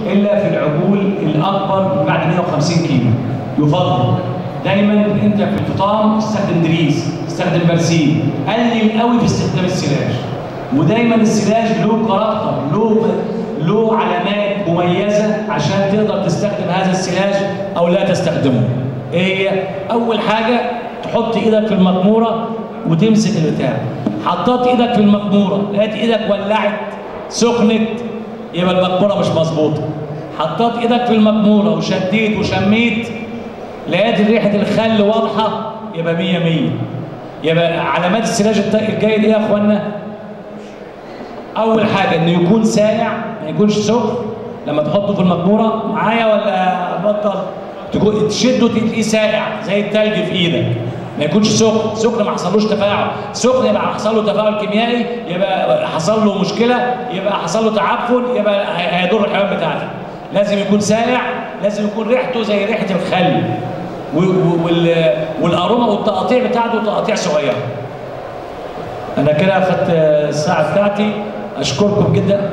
الا في العجول الاكبر من بعد 150 كيلو يفضل دايما انت في الفطام استخدم دريس استخدم برسيم قلل قوي في استخدام السلاج ودايما السلاج له كاركتر له له علامات مميزه عشان تقدر تستخدم هذا السلاج او لا تستخدمه ايه هي اول حاجه تحط ايدك في المقموره وتمسك البتاع حطيت ايدك في المقموره لقيت ايدك ولعت سخنت يبقى المقموره مش مظبوطه حطيت ايدك في المقموره وشديت وشميت لقيت ريحه الخل واضحه يبقى 100 100 يبقى علامات السلاج الجيد ايه يا اخوانا اول حاجه انه يكون ساقع ما يكونش سخن لما تحطه في المقموره معايا ولا بطل تكون تشده تلاقيه ساقع زي التلج في ايدك ما يكونش سخن سخن ما حصلوش تفاعل سخن يبقى حصل له تفاعل كيميائي يبقى حصل له مشكله يبقى حصل له تعفن يبقى هيضر الحيوان بتاعتك لازم يكون ساقع لازم يكون ريحته زي ريحه الخل والاروما والتقاطيع بتاعته تقاطيع صغيره انا كده اخدت الساعه بتاعتي اشكركم جدا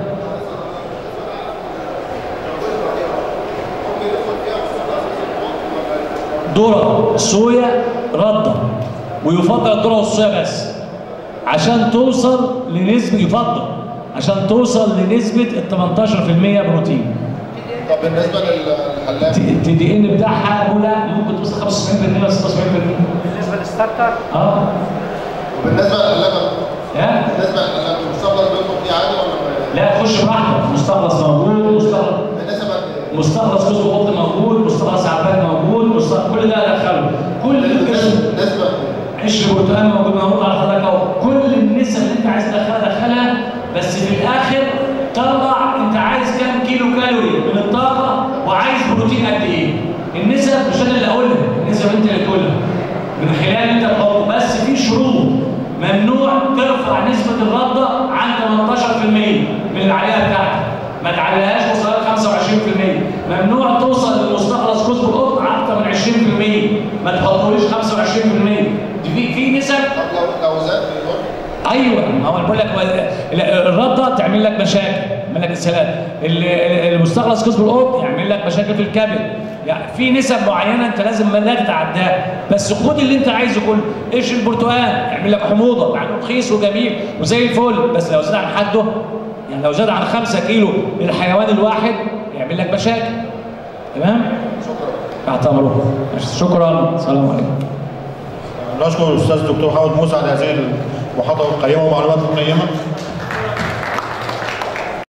ذره صويا رده ويفضل الذره والصويا بس عشان توصل لنسبه يفضل عشان توصل لنسبه ال 18% بروتين طب بالنسبه للحلاق التي دي ان بتاعها اولى ممكن توصل 95% 96% بالنسبه للستارتر اه وبالنسبه للحلاق ها بالنسبه للحلاق المستقبل بيطلب فيه عادي ولا لا خش براحتك مستخلص موجود مستخلص بالنسبه قد مستخلص جزء قط موجود مستخلص عباد موجود مستخلص كل ده ادخله كل القسم بالنسبه عشر برتقال موجود موجود على حضرتك اهو كل النسب اللي انت عايز تدخلها دخلها بس في الاخر طلع انت عايز كام كيلو كالوري من الطاقه وعايز بروتين قد ايه النسب مش انا اللي اقولها النسب انت اللي تقولها من خلال انت تحطه بس في شروط ممنوع ترفع نسبه الرده عن 18% من العليقه بتاعتك ما تعليهاش وصلت 25% ممنوع توصل للمستخلص كتب القطن اكتر من 20% ما تحطوليش 25% دي في في نسب طب لو لو زاد بيضر ايوه ما هو بقول لك لا، الرده تعمل لك مشاكل تعمل لك اسهالات ال- ال- المستخلص كسب القط يعمل لك مشاكل في الكبد يعني في نسب معينه انت لازم ما لا تتعداها بس خد اللي انت عايزه كله ايش البرتقال يعمل لك حموضه مع انه رخيص وجميل وزي الفل بس لو زاد عن حده يعني لو زاد عن 5 كيلو للحيوان الواحد يعمل لك مشاكل تمام؟ شكرا تحت امركم شكرا السلام عليكم نشكر الاستاذ الدكتور حامد موسى على هذه المحاضره القيمه ومعلومات قيمه